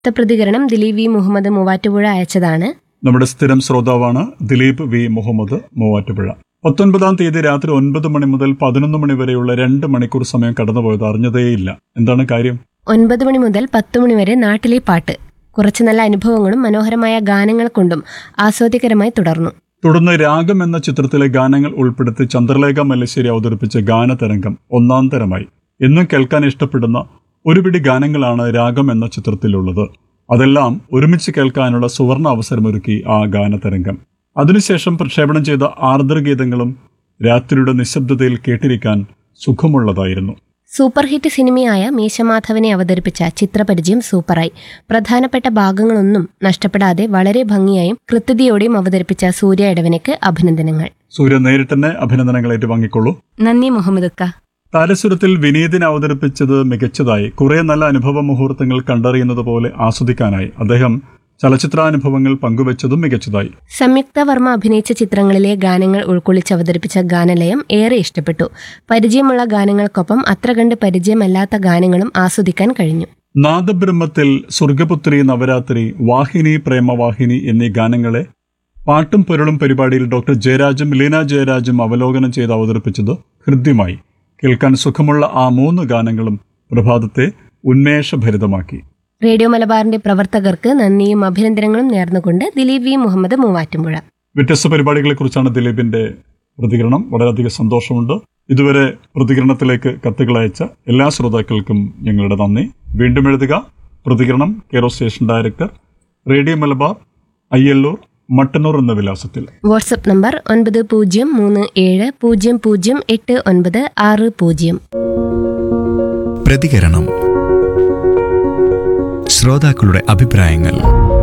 അടുത്ത പ്രതികരണം ദിലീപ് വി മുഹമ്മദ് മൂവാറ്റുപുഴ അയച്ചതാണ് നമ്മുടെ സ്ഥിരം ശ്രോതാവാണ് ദിലീപ് വി മുഹമ്മദ് മൂവാറ്റുപുഴ പത്തൊൻപതാം തീയതി രാത്രി ഒൻപത് മണി മുതൽ പതിനൊന്ന് മണി വരെയുള്ള രണ്ട് മണിക്കൂർ സമയം കടന്നുപോയത് അറിഞ്ഞതേയില്ല എന്താണ് കാര്യം ഒൻപത് മണി മുതൽ പത്ത് മണി വരെ നാട്ടിലെ പാട്ട് കുറച്ച് നല്ല അനുഭവങ്ങളും മനോഹരമായ ഗാനങ്ങൾ കൊണ്ടും ആസ്വാദ്യകരമായി തുടർന്നു തുടർന്ന് രാഗം എന്ന ചിത്രത്തിലെ ഗാനങ്ങൾ ഉൾപ്പെടുത്തി ചന്ദ്രലേഖ മല്ലശ്ശേരി അവതരിപ്പിച്ച ഗാനതരംഗം ഒന്നാം തരമായി എന്നും കേൾക്കാൻ ഇഷ്ടപ്പെടുന്ന ഒരുപിടി ഗാനങ്ങളാണ് രാഗം എന്ന ചിത്രത്തിലുള്ളത് അതെല്ലാം ഒരുമിച്ച് കേൾക്കാനുള്ള സുവർണ അവസരമൊരുക്കി ആ ഗാനതരംഗം അതിനുശേഷം പ്രക്ഷേപണം ചെയ്ത ആർദ്രഗീതങ്ങളും രാത്രിയുടെ നിശബ്ദതയിൽ കേട്ടിരിക്കാൻ സുഖമുള്ളതായിരുന്നു സൂപ്പർ ഹിറ്റ് സിനിമയായ മീശമാധവനെ അവതരിപ്പിച്ച ചിത്രപരിചയം സൂപ്പറായി പ്രധാനപ്പെട്ട ഭാഗങ്ങളൊന്നും നഷ്ടപ്പെടാതെ വളരെ ഭംഗിയായും കൃത്യതയോടെയും അവതരിപ്പിച്ച സൂര്യ ഇടവനയ്ക്ക് അഭിനന്ദനങ്ങൾ സൂര്യ നേരിട്ട് തന്നെ അഭിനന്ദനങ്ങൾ ഏറ്റുവാങ്ങിക്കൊള്ളൂ നന്ദി മുഹമ്മദ് ക താരസുരത്തിൽ വിനീതിനെ അവതരിപ്പിച്ചത് മികച്ചതായി കുറെ നല്ല അനുഭവ മുഹൂർത്തങ്ങൾ കണ്ടറിയുന്നത് പോലെ ആസ്വദിക്കാനായി അദ്ദേഹം ചലച്ചിത്രാനുഭവങ്ങൾ പങ്കുവച്ചതും മികച്ചതായി സംയുക്ത വർമ്മ അഭിനയിച്ച ചിത്രങ്ങളിലെ ഗാനങ്ങൾ ഉൾക്കൊള്ളിച്ച് അവതരിപ്പിച്ച ഗാനലയം ഏറെ ഇഷ്ടപ്പെട്ടു പരിചയമുള്ള ഗാനങ്ങൾക്കൊപ്പം അത്ര കണ്ട് പരിചയമല്ലാത്ത ഗാനങ്ങളും ആസ്വദിക്കാൻ കഴിഞ്ഞു നാദബ്രഹ്മത്തിൽ സ്വർഗപുത്രി നവരാത്രി വാഹിനി പ്രേമവാഹിനി എന്നീ ഗാനങ്ങളെ പാട്ടും പൊരുളും പരിപാടിയിൽ ഡോക്ടർ ജയരാജും ലീന ജയരാജും അവലോകനം ചെയ്ത് അവതരിപ്പിച്ചത് ഹൃദ്യമായി കേൾക്കാൻ സുഖമുള്ള ആ മൂന്ന് ഗാനങ്ങളും പ്രഭാതത്തെ ഉന്മേഷഭരിതമാക്കി റേഡിയോ മലബാറിന്റെ പ്രവർത്തകർക്ക് നന്ദിയും അഭിനന്ദനങ്ങളും നേർന്നുകൊണ്ട് ദിലീപ് വി മുഹമ്മദ് മൂവാറ്റുപുഴ വ്യത്യസ്ത പരിപാടികളെക്കുറിച്ചാണ് ദിലീപിന്റെ പ്രതികരണം വളരെയധികം സന്തോഷമുണ്ട് ഇതുവരെ പ്രതികരണത്തിലേക്ക് കത്തുകൾ അയച്ച എല്ലാ ശ്രോതാക്കൾക്കും ഞങ്ങളുടെ നന്ദി വീണ്ടും എഴുതുക പ്രതികരണം care of station director radio Malabar Ayyallur Mattannur എന്ന വിലാസത്തിൽ വാട്സപ്പ് നമ്പർ ഒൻപത് പൂജ്യം മൂന്ന് ഏഴ് പൂജ്യം പൂജ്യം എട്ട് ഒൻപത് ആറ് പൂജ്യം പ്രതികരണം ശ്രോതാക്കളുടെ അഭിപ്രായങ്ങൾ